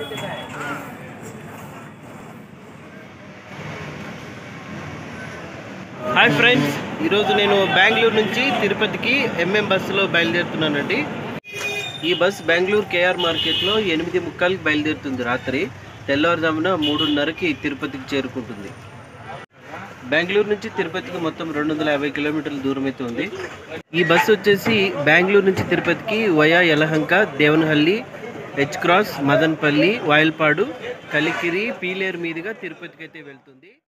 hi friends ఈరోజు నేను బెంగళూరు నుంచి తిరుపతికి ఎంఎం బస్సులో బయలుదేరుతున్నానండి ఈ బస్ బెంగళూరు కేఆర్ మార్కెట్లో ఎనిమిది ముక్కాలకి బయలుదేరుతుంది రాత్రి తెల్లవారుజామున మూడున్నరకి తిరుపతికి చేరుకుంటుంది బెంగళూరు నుంచి తిరుపతికి మొత్తం రెండు వందల యాభై కిలోమీటర్ల దూరం అయితే ఉంది ఈ బస్సు వచ్చేసి బెంగళూరు నుంచి తిరుపతికి via Yelahanka Devanahalli H cross Madanapalle Vayalpadu Kalikiri Piler మీదుగా తిరుపతికి అయితే వెళ్తుంది